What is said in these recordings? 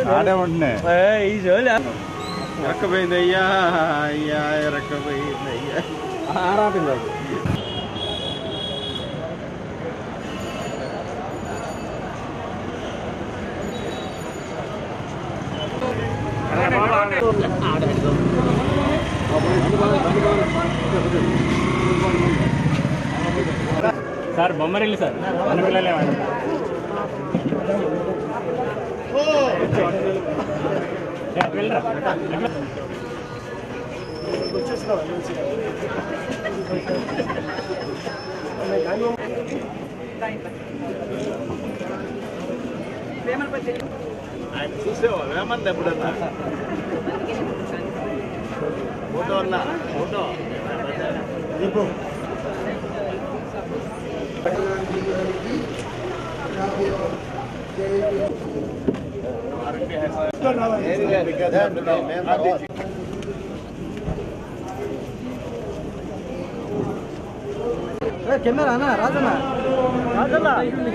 ఆడే ఉంటున్నాయి ఈ జోలి ఎరక్కపోయింది అయ్యా అయ్యా ఎరక్కపోయింది అయ్యా ఆరాపింది సార్ బొమ్మరిల్లు సార్ మన పిల్లలే వెళ్ళరా ఆయన చూసేవా వేమంది ఎప్పుడన్నా ఫోటో అన్నా ఫోటో కెమెరా అన్న రాజన్న రాజన్న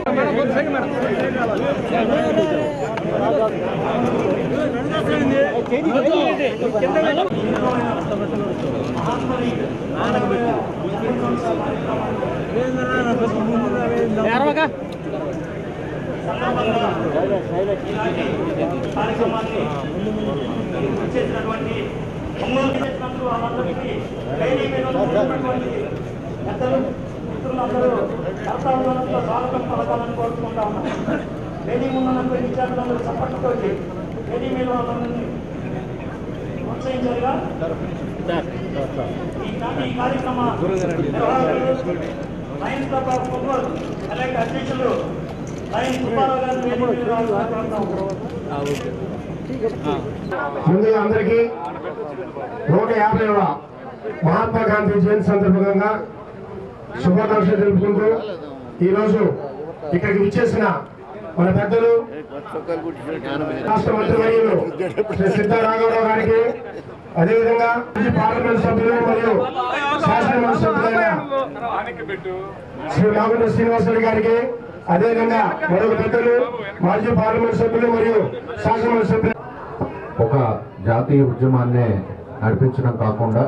ముందుగా అందరికీ నూట యాభైవ మహాత్మా గాంధీ జయంతి సందర్భంగా శుభాకాంక్షలు తెలుపుకుంటూ ఈరోజు ఇక్కడికి విచ్చేసిన మన పెద్దలు రాష్ట్ర మంత్రివర్యులు శ్రీ సిద్ధారాఘవరావు గారికి అదేవిధంగా మాజీ పార్లమెంట్ సభ్యులు మరియు శాసనమండలి సభ్యులైన శ్రీ నాగుంట శ్రీనివాసరెడ్డి గారికి అదేవిధంగా మరొక పెద్దలు మాజీ పార్లమెంట్ సభ్యులు మరియు శాసనమండలి సభ్యులు ఒక జాతీయ ఉద్యమాన్నే నడిపించడం కాకుండా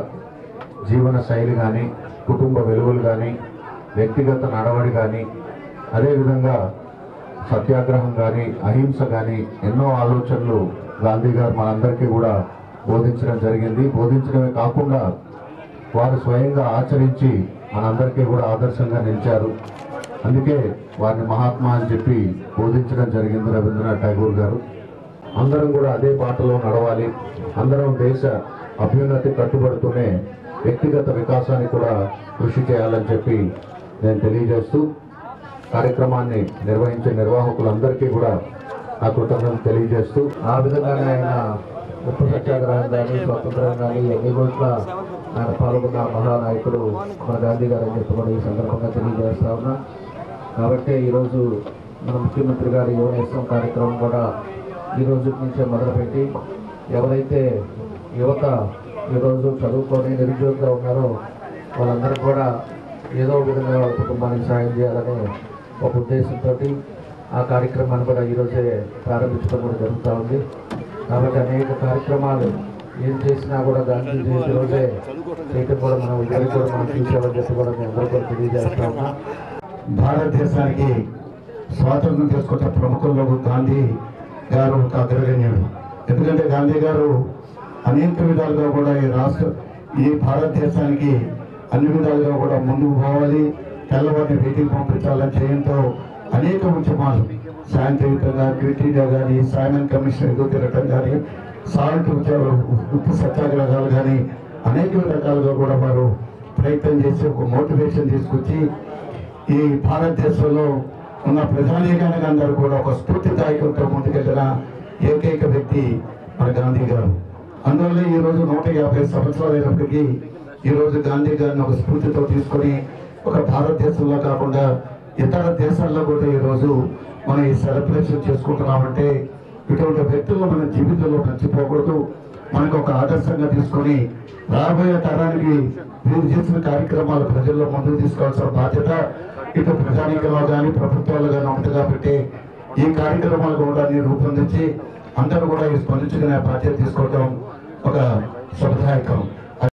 జీవన శైలి కానీ కుటుంబ విలువలు కానీ వ్యక్తిగత నడవడి కానీ అదేవిధంగా సత్యాగ్రహం కానీ అహింస కానీ ఎన్నో ఆలోచనలు గాంధీ గారు మనందరికీ కూడా బోధించడం జరిగింది బోధించడమే కాకుండా వారు స్వయంగా ఆచరించి మనందరికీ కూడా ఆదర్శంగా నిలిచారు అందుకే వారిని మహాత్మా అని చెప్పి బోధించడం జరిగింది రవీంద్రనాథ్ ఠాగూర్ గారు అందరం కూడా అదే బాటలో నడవాలి అందరం దేశ అభ్యున్నతి కట్టుబడుతూనే వ్యక్తిగత వికాసానికి కూడా కృషి చేయాలని చెప్పి నేను తెలియజేస్తూ కార్యక్రమాన్ని నిర్వహించే నిర్వాహకులందరికీ కూడా నా కృతజ్ఞతలు తెలియజేస్తూ ఆ విధంగానే ఆయన ఉప్పు సత్యాగ్రహం కానీ స్వతంత్రం కానీ ఎన్ని కోట్ల ఆయన పాల్గొన్న మహానాయకుడు మన గాంధీ గారు అని చెప్పి కూడా ఈ సందర్భంగా తెలియజేస్తా ఉన్నా కాబట్టి ఈరోజు మన ముఖ్యమంత్రి గారి యువనేస్తం కార్యక్రమం కూడా ఈ రోజు నుంచే మొదలుపెట్టి ఎవరైతే యువత ఈరోజు చదువుకొని నిరుద్యోగిగా ఉన్నారో వాళ్ళందరూ కూడా ఏదో ఒక విధంగా వాళ్ళ కుటుంబానికి సాయం చేయాలనే ఒక ఉద్దేశంతో ఆ కార్యక్రమాన్ని కూడా ఈరోజే ప్రారంభించడం కూడా జరుగుతూ ఉంది కాబట్టి అనేక కార్యక్రమాలు ఏం చేసినా కూడా గాంధీ జయంతి రోజే చేయటం కూడా మనం ఇద్దరికి కూడా మనం చూసేవాళ్ళని చెప్పి కూడా మేము అందరూ కూడా తెలియజేస్తా ఉన్నాం భారతదేశానికి స్వాతంత్రం తీసుకొచ్చిన ప్రముఖుల్లో గాంధీ గారు ఒక అగ్రగణ్యుడు ఎందుకంటే గాంధీ గారు అనేక విధాలుగా కూడా ఈ రాష్ట్ర ఈ భారతదేశానికి అన్ని విధాలుగా కూడా ముందుకు పోవాలి తెల్లవారిని వీటికి పంపించాలని చేయడంతో అనేక ఉద్యమాలు శాంతియుతంగా క్రిటీగా కానీ సైమన్ కమిషన్ ఎదుగు తిరగటం కానీ సాల్ట్ ఉద్యోగ- ఉప్పు సత్యాగ్రహాలు కానీ అనేక రకాలుగా కూడా వారు ప్రయత్నం చేసి ఒక మోటివేషన్ తీసుకొచ్చి ఈ భారతదేశంలో ఉన్న ప్రజానీకానికి అందరూ కూడా ఒక స్ఫూర్తిదాయకంతో ముందుకెళ్ళిన ఏకైక వ్యక్తి మన గాంధీ గారు అందువల్ల ఈ రోజు నూట యాభై సంవత్సరాలు అయినప్పటికీ ఈ రోజు గాంధీ గారిని ఒక స్ఫూర్తితో తీసుకొని ఒక భారతదేశంలో కాకుండా ఇతర దేశాల్లో కూడా ఈ రోజు మనం ఈ సెలబ్రేషన్ చేసుకుంటున్నామంటే ఇటువంటి వ్యక్తులు మన జీవితంలో మర్చిపోకూడదు మనకు ఒక ఆదర్శంగా తీసుకొని రాబోయే తరానికి వీరు చేసిన కార్యక్రమాలు ప్రజల్లో ముందుకు తీసుకోవాల్సిన బాధ్యత ఇటు ప్రజానీకంలో కానీ ప్రభుత్వాలు కానీ ఉంటుంది కాబట్టి ఈ కార్యక్రమాలు కూడా నేను రూపొందించి అందరూ కూడా ఈ స్పందించుకునే బాధ్యత తీసుకోవటం ఒక శుభదాయకం